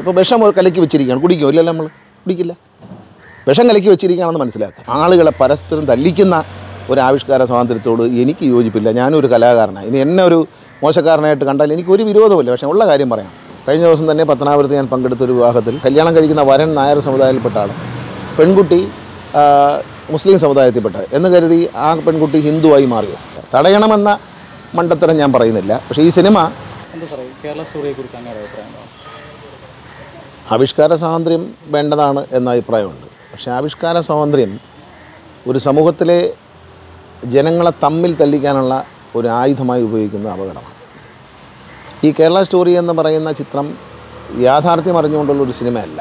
ഇപ്പോൾ വിഷം ഒരു കലക്കി വെച്ചിരിക്കുകയാണ് കുടിക്കുമോ ഇല്ലല്ലോ നമ്മൾ കുടിക്കില്ല വിഷം കലക്കി വെച്ചിരിക്കുകയാണെന്ന് മനസ്സിലാക്കുക ആളുകളെ പരസ്പരം തല്ലിക്കുന്ന ഒരു ആവിഷ്കാര സ്വാതന്ത്ര്യത്തോട് എനിക്ക് യോജിപ്പില്ല ഞാനൊരു കലാകാരനാണ് ഇനി എന്നെ ഒരു മോശക്കാരനായിട്ട് കണ്ടാൽ എനിക്ക് ഒരു വിരോധമില്ല പക്ഷേ ഉള്ള കാര്യം പറയാം കഴിഞ്ഞ ദിവസം തന്നെ പത്തനാപുരത്ത് ഞാൻ പങ്കെടുത്ത ഒരു വിവാഹത്തിൽ കല്യാണം കഴിക്കുന്ന വരൻ നായർ സമുദായത്തിൽപ്പെട്ട ആൾ പെൺകുട്ടി ആ, മുസ്ലിം സമുദായത്തിൽപ്പെട്ട എന്ന് കരുതി ആ പെൺകുട്ടി ഹിന്ദുവായി മാറിയോ തടയണമെന്ന മണ്ടത്തരം ഞാൻ പറയുന്നില്ല പക്ഷേ ഈ സിനിമ എന്താ സാറേ കേരള സ്റ്റോറിയെ കുറിച്ച് അങ്ങനെ അഭിപ്രായം എന്താണ്? ആവിഷ്കാര സ്വാതന്ത്ര്യം വേണ്ടതാണ് എന്ന അഭിപ്രായമുണ്ട് പക്ഷേ ആവിഷ്കാര സ്വാതന്ത്ര്യം ഒരു സമൂഹത്തിലെ ജനങ്ങളെ തമ്മിൽ തല്ലിക്കാനുള്ള ഒരു ആയുധമായി ഉപയോഗിക്കുന്ന അപകടമാണ് ഈ കേരള സ്റ്റോറി എന്ന് പറയുന്ന ചിത്രം യാഥാർത്ഥ്യം അറിഞ്ഞുകൊണ്ടുള്ള ഒരു സിനിമയല്ല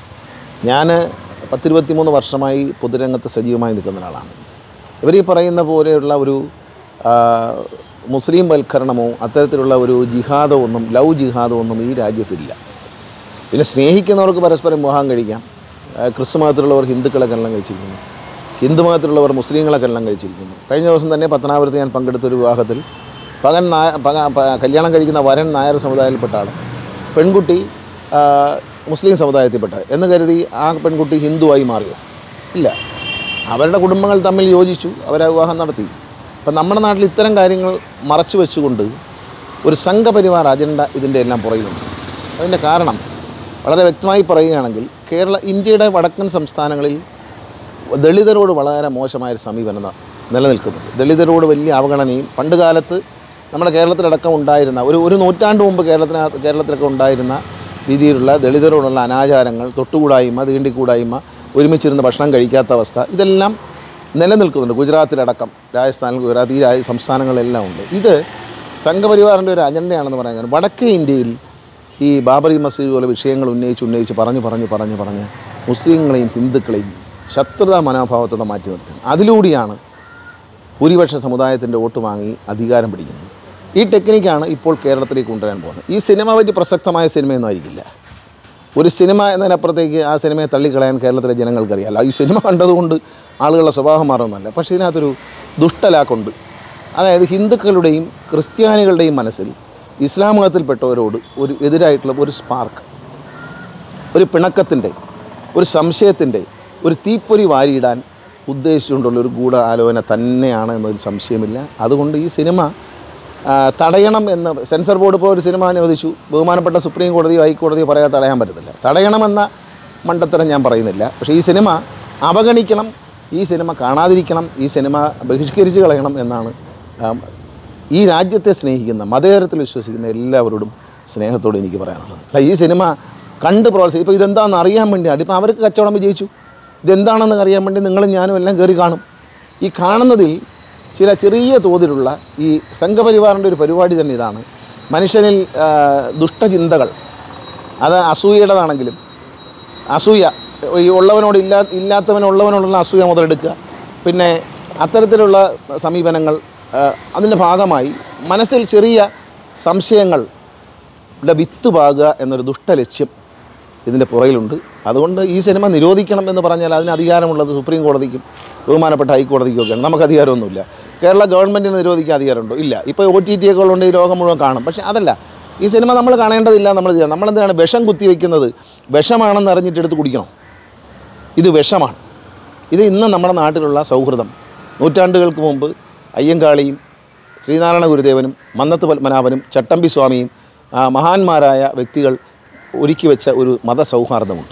ഞാൻ പത്തിരുപത്തിമൂന്ന് വർഷമായി പൊതുരംഗത്ത് സജീവമായി നിൽക്കുന്ന ഒരാളാണ് ഇവർ ഈ പറയുന്ന പോലെയുള്ള ഒരു ആ, മുസ്ലിം വൽക്കരണമോ അത്തരത്തിലുള്ള ഒരു ജിഹാദോ ഒന്നും ലവ് ജിഹാദോ ഒന്നും ഈ രാജ്യത്തില്ല പിന്നെ സ്നേഹിക്കുന്നവർക്ക് പരസ്പരം വിവാഹം കഴിക്കാം ആ, ക്രിസ്തു മതത്തിലുള്ളവർ ഹിന്ദുക്കളെ കല്യാണം കഴിച്ചിരിക്കുന്നു ഹിന്ദു മതത്തിലുള്ളവർ മുസ്ലിങ്ങളെ കല്യാണം കഴിച്ചിരിക്കുന്നു കഴിഞ്ഞ ദിവസം തന്നെ പത്തനാപുരത്ത് ഞാൻ പങ്കെടുത്ത ഒരു വിവാഹത്തിൽ പകൻ നായ പക പ- കല്യാണം കഴിക്കുന്ന വരൻ നായർ സമുദായത്തിൽപ്പെട്ട ആൾ പെൺകുട്ടി ആ, മുസ്ലിം സമുദായത്തിൽപ്പെട്ട എന്ന് കരുതി ആ പെൺകുട്ടി ഹിന്ദുവായി മാറിയോ ഇല്ല അവരുടെ കുടുംബങ്ങൾ തമ്മിൽ യോജിച്ചു അവരെ വിവാഹം നടത്തി അപ്പം നമ്മുടെ നാട്ടിൽ ഇത്തരം കാര്യങ്ങൾ മറച്ചു വെച്ചുകൊണ്ട് ഒരു സംഘപരിവാർ അജണ്ട ഇതിൻ്റെ എല്ലാം പുറകിലുണ്ട് അതിൻ്റെ കാരണം വളരെ വ്യക്തമായി പറയുകയാണെങ്കിൽ കേരള ഇന്ത്യയുടെ വടക്കൻ സംസ്ഥാനങ്ങളിൽ ദളിതരോട് വളരെ മോശമായൊരു സമീപനം ന- നിലനിൽക്കുന്നുണ്ട് ദളിതരോട് വലിയ അവഗണനയും പണ്ട് കാലത്ത് നമ്മുടെ കേരളത്തിലടക്കം ഉണ്ടായിരുന്ന ഒരു ഒരു നൂറ്റാണ്ട് മുമ്പ് കേരളത്തിനകത്ത് കേരളത്തിലൊക്കെ ഉണ്ടായിരുന്ന രീതിയിലുള്ള ദളിതരോടുള്ള അനാചാരങ്ങൾ തൊട്ടുകൂടായ്മ തീണ്ടിക്കൂടായ്മ ഒരുമിച്ചിരുന്ന് ഭക്ഷണം കഴിക്കാത്ത അവസ്ഥ ഇതെല്ലാം നിലനിൽക്കുന്നുണ്ട് ഗുജറാത്തിലടക്കം രാജസ്ഥാനിൽ ഗുജറാത്ത് ഈ രാജ്യ സംസ്ഥാനങ്ങളിലെല്ലാം ഉണ്ട് ഇത് സംഘപരിവാറിൻ്റെ ഒരു അജണ്ടയാണെന്ന് പറയാൻ കാരണം വടക്കേ ഇന്ത്യയിൽ ഈ ബാബറി മസ്ജിദ് പോലെ വിഷയങ്ങൾ ഉന്നയിച്ച് ഉന്നയിച്ച് പറഞ്ഞു പറഞ്ഞു പറഞ്ഞു പറഞ്ഞ് മുസ്ലിങ്ങളെയും ഹിന്ദുക്കളെയും ശത്രുതാ മനോഭാവത്തോടെ മാറ്റി നിർത്തുന്നത് അതിലൂടെയാണ് ഭൂരിപക്ഷ സമുദായത്തിൻ്റെ വോട്ട് വാങ്ങി അധികാരം പിടിക്കുന്നത് ഈ ടെക്നിക്കാണ് ഇപ്പോൾ കേരളത്തിലേക്ക് കൊണ്ടുവരാൻ പോകുന്നത് ഈ സിനിമ വലിയ പ്രസക്തമായ സിനിമയൊന്നും ആയിരിക്കില്ല ഒരു സിനിമ എന്നതിനപ്പുറത്തേക്ക് ആ സിനിമയെ തള്ളിക്കളയാൻ കേരളത്തിലെ ജനങ്ങൾക്കറിയാമല്ലോ ഈ സിനിമ കണ്ടതുകൊണ്ട് ആളുകളുടെ സ്വഭാവം മാറുമെന്നല്ല പക്ഷേ ഇതിനകത്തൊരു ദുഷ്ടലാക്കുണ്ട് അതായത് ഹിന്ദുക്കളുടെയും ക്രിസ്ത്യാനികളുടെയും മനസ്സിൽ ഇസ്ലാം മതത്തിൽപ്പെട്ടവരോട് ഒരു എതിരായിട്ടുള്ള ഒരു സ്പാർക്ക് ഒരു പിണക്കത്തിൻ്റെ ഒരു സംശയത്തിൻ്റെ ഒരു തീപ്പൊരി വാരിയിടാൻ ഉദ്ദേശിച്ചുകൊണ്ടുള്ള ഒരു ഗൂഢ ആലോചന തന്നെയാണ് എന്നതിൽ സംശയമില്ല അതുകൊണ്ട് ഈ സിനിമ ആ, തടയണം എന്ന് സെൻസർ ബോർഡ് ഇപ്പോൾ ഒരു സിനിമ അനുവദിച്ചു ബഹുമാനപ്പെട്ട സുപ്രീം കോടതിയോ ഹൈക്കോടതിയോ പറയാതെ തടയാൻ പറ്റത്തില്ല തടയണമെന്ന മണ്ടത്തരം ഞാൻ പറയുന്നില്ല പക്ഷേ ഈ സിനിമ അവഗണിക്കണം ഈ സിനിമ കാണാതിരിക്കണം ഈ സിനിമ ബഹിഷ്കരിച്ച് കളയണം എന്നാണ് ആ, ഈ രാജ്യത്തെ സ്നേഹിക്കുന്ന മതേതരത്തിൽ വിശ്വസിക്കുന്ന എല്ലാവരോടും സ്നേഹത്തോട് എനിക്ക് പറയാനുള്ളത് അല്ല ഈ സിനിമ കണ്ട് പ്രോത്സാഹിക്കും ഇപ്പോൾ ഇതെന്താണെന്ന് അറിയാൻ വേണ്ടിയാണ് ഇപ്പോൾ അവർക്ക് കച്ചവടം വിജയിച്ചു ഇതെന്താണെന്ന് അറിയാൻ വേണ്ടി നിങ്ങളും ഞാനും എല്ലാം കയറി കാണും ഈ കാണുന്നതിൽ ചില ചെറിയ തോതിലുള്ള ഈ സംഘപരിവാറിൻ്റെ ഒരു പരിപാടി തന്നെ ഇതാണ് മനുഷ്യനിൽ ആ, ദുഷ്ടചിന്തകൾ അത് അസൂയയുടേതാണെങ്കിലും അസൂയ ഈ ഉള്ളവനോട് ഇല്ലാ ഇല്ലാത്തവനുള്ളവനോടുള്ള അസൂയ മുതലെടുക്കുക പിന്നെ അത്തരത്തിലുള്ള സമീപനങ്ങൾ ആ, അതിൻ്റെ ഭാഗമായി മനസ്സിൽ ചെറിയ സംശയങ്ങൾ ടെ വിത്ത് പാകുക എന്നൊരു ദുഷ്ടലക്ഷ്യം ഇതിൻ്റെ പുറകിലുണ്ട് അതുകൊണ്ട് ഈ സിനിമ നിരോധിക്കണം എന്ന് പറഞ്ഞാൽ അതിന് അധികാരമുള്ളത് സുപ്രീം കോടതിക്കും ബഹുമാനപ്പെട്ട ഹൈക്കോടതിക്കും ഒക്കെയാണ് നമുക്ക് അധികാരമൊന്നുമില്ല കേരള ഗവൺമെൻറ്റിന് നിരോധിക്കാൻ അധികാരമുണ്ടോ ഇല്ല ഇപ്പോൾ ഒ ടി ടി ഒക്കെ ഉള്ളതുകൊണ്ട് ഈ ലോകം മുഴുവൻ കാണും പക്ഷേ അതല്ല ഈ സിനിമ നമ്മൾ കാണേണ്ടതില്ല നമ്മൾ ചെയ്യാം നമ്മളെന്തിനാണ് വിഷം കുത്തിവെക്കുന്നത് വിഷമാണെന്ന് അറിഞ്ഞിട്ട് എടുത്ത് കുടിക്കണം ഇത് വിഷമാണ് ഇത് ഇന്ന് നമ്മുടെ നാട്ടിലുള്ള സൗഹൃദം നൂറ്റാണ്ടുകൾക്ക് മുമ്പ് അയ്യങ്കാളിയും ശ്രീനാരായണ ഗുരുദേവനും മന്നത്ത് പത്മനാഭനും ചട്ടമ്പി സ്വാമിയും ആ, മഹാന്മാരായ വ്യക്തികൾ ഒരുക്കി വെച്ച ഒരു മതസൗഹാർദ്ദമുണ്ട്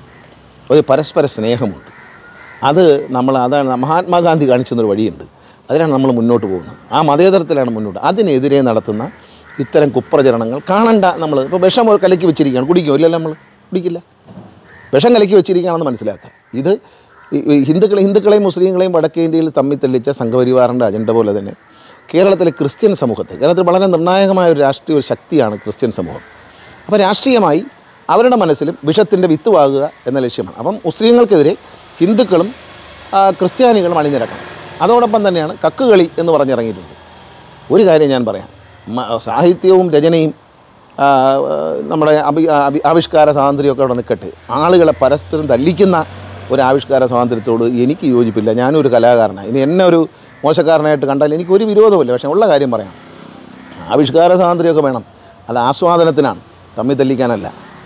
ഒരു പരസ്പര സ്നേഹമുണ്ട് അത് നമ്മൾ അതാണ് മഹാത്മാഗാന്ധി കാണിച്ചെന്നൊരു വഴിയുണ്ട് അതിലാണ് നമ്മൾ മുന്നോട്ട് പോകുന്നത് ആ മതേതരത്തിലാണ് മുന്നോട്ട് അതിനെതിരെ നടത്തുന്ന ഇത്തരം കുപ്രചരണങ്ങൾ കാണണ്ട നമ്മൾ ഇപ്പോൾ വിഷം ഒരു കലക്കി വെച്ചിരിക്കുകയാണ് കുടിക്കുമോ ഇല്ലല്ലോ നമ്മൾ കുടിക്കില്ല വിഷം കലക്കി വെച്ചിരിക്കുകയാണെന്ന് മനസ്സിലാക്കുക ഇത് ഈ- ഈ ഹിന്ദുക്കളെ ഹിന്ദുക്കളെയും മുസ്ലിങ്ങളെയും വടക്കേ ഇന്ത്യയിൽ തമ്മിൽ തെളിച്ച സംഘപരിവാറിൻ്റെ അജണ്ട പോലെ തന്നെ കേരളത്തിലെ ക്രിസ്ത്യൻ സമൂഹത്തെ കേരളത്തിൽ വളരെ നിർണായകമായ ഒരു രാഷ്ട്രീയ ഒരു ശക്തിയാണ് ക്രിസ്ത്യൻ സമൂഹം അപ്പോൾ രാഷ്ട്രീയമായി അവരുടെ മനസ്സിലും വിഷത്തിൻ്റെ വിത്തുവാകുക എന്ന ലക്ഷ്യമാണ് അപ്പം മുസ്ലിങ്ങൾക്കെതിരെ ഹിന്ദുക്കളും ആ, ക്രിസ്ത്യാനികളും അണിനിരക്കണം അതോടൊപ്പം തന്നെയാണ് കക്കുകളി എന്ന് പറഞ്ഞിറങ്ങിയിട്ടുണ്ട് ഒരു കാര്യം ഞാൻ പറയാം മ- സാഹിത്യവും രചനയും ആ, നമ്മുടെ അഭി അഭി ആവിഷ്കാര സ്വാതന്ത്ര്യമൊക്കെ അവിടെ നിൽക്കട്ടെ ആളുകളെ പരസ്പരം തല്ലിക്കുന്ന ഒരു ആവിഷ്കാര സ്വാതന്ത്ര്യത്തോട് എനിക്ക് യോജിപ്പില്ല ഞാനൊരു കലാകാരനാണ് ഇനി എന്നെ ഒരു മോശക്കാരനായിട്ട് കണ്ടാൽ എനിക്ക് ഒരു വിരോധമില്ല പക്ഷേ ഉള്ള കാര്യം പറയാം ആവിഷ്കാര സ്വാതന്ത്ര്യമൊക്കെ വേണം അത് ആസ്വാദനത്തിനാണ് തമ്മിൽ തല്ലിക്കാനല്ല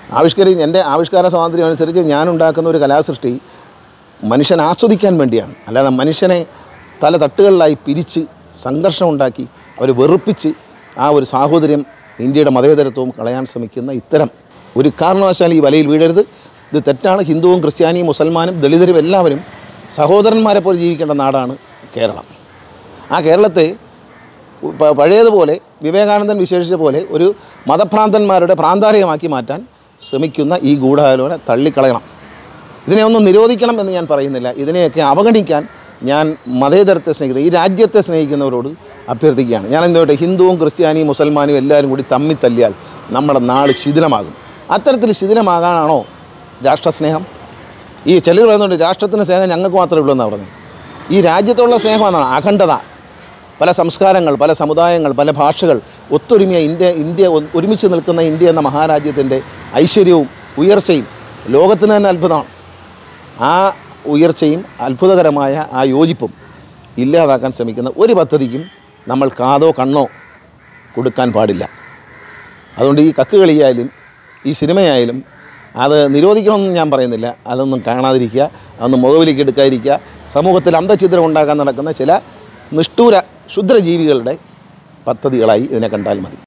ആവിഷ്കരി എൻ്റെ ആവിഷ്കാര സ്വാതന്ത്ര്യം അനുസരിച്ച് ഞാനുണ്ടാക്കുന്ന ഒരു കലാസൃഷ്ടി മനുഷ്യൻ ആസ്വദിക്കാൻ വേണ്ടിയാണ് അല്ലാതെ മനുഷ്യനെ തല തട്ടുകളിലായി പിരിച്ച് സംഘർഷം ഉണ്ടാക്കി അവർ വെറുപ്പിച്ച് ആ ഒരു സാഹോദര്യം ഇന്ത്യയുടെ മതേതരത്വവും കളയാൻ ശ്രമിക്കുന്ന ഇത്തരം ഒരു കാരണവശാലും ഈ വലയിൽ വീഴരുത് ഇത് തെറ്റാണ് ഹിന്ദുവും ക്രിസ്ത്യാനിയും മുസൽമാനും ദളിതരും എല്ലാവരും സഹോദരന്മാരെ പോലെ ജീവിക്കേണ്ട നാടാണ് കേരളം ആ കേരളത്തെ പ- പഴയതുപോലെ വിവേകാനന്ദൻ വിശേഷിച്ച പോലെ ഒരു മതഭ്രാന്തന്മാരുടെ പ്രാന്താലയമാക്കി മാറ്റാൻ ശ്രമിക്കുന്ന ഈ ഗൂഢാലോചന തള്ളിക്കളയണം ഇതിനെ ഒന്നും നിരോധിക്കണം എന്ന് ഞാൻ പറയുന്നില്ല ഇതിനെയൊക്കെ അവഗണിക്കാൻ ഞാൻ മതേതരത്തെ സ്നേഹിക്കുന്ന ഈ രാജ്യത്തെ സ്നേഹിക്കുന്നവരോട് അഭ്യർത്ഥിക്കുകയാണ് ഞാൻ എന്തോട്ടെ ഹിന്ദുവും ക്രിസ്ത്യാനിയും മുസൽമാനും എല്ലാവരും കൂടി തമ്മിൽ തല്ലിയാൽ നമ്മുടെ നാട് ശിഥിലമാകും അത്തരത്തിൽ ശിഥിലമാകാനാണോ രാഷ്ട്രസ്നേഹം ഈ ചിലർ പറയുന്നുണ്ട് രാഷ്ട്രത്തിന് സ്നേഹം ഞങ്ങൾക്ക് മാത്രമേ ഉള്ളൂ എന്നാണ് പറഞ്ഞത് ഈ രാജ്യത്തുള്ള സ്നേഹമാണ് അഖണ്ഡത പല സംസ്കാരങ്ങൾ പല സമുദായങ്ങൾ പല ഭാഷകൾ ഒത്തൊരുമിയ ഇന്ത്യ ഇന്ത്യ ഒ- ഒരുമിച്ച് നിൽക്കുന്ന ഇന്ത്യ എന്ന മഹാരാജ്യത്തിൻ്റെ ഐശ്വര്യവും ഉയർച്ചയും ലോകത്തിന് തന്നെ അത്ഭുതമാണ് ആ ഉയർച്ചയും അത്ഭുതകരമായ ആ യോജിപ്പും ഇല്ലാതാക്കാൻ ശ്രമിക്കുന്ന ഒരു പദ്ധതിക്കും നമ്മൾ കാതോ കണ്ണോ കൊടുക്കാൻ പാടില്ല അതുകൊണ്ട് ഈ കക്ക് കളിയായാലും ഈ സിനിമയായാലും അത് നിരോധിക്കണമെന്ന് ഞാൻ പറയുന്നില്ല അതൊന്നും കാണാതിരിക്കുക അതൊന്നും മുഖവിലേക്ക് എടുക്കാതിരിക്കുക സമൂഹത്തിൽ അന്തഛിദ്രം ഉണ്ടാക്കാൻ നടക്കുന്ന ചില നിഷ്ഠൂര ക്ഷുദ്രജീവികളുടെ പദ്ധതികളായി ഇതിനെ കണ്ടാൽ മതി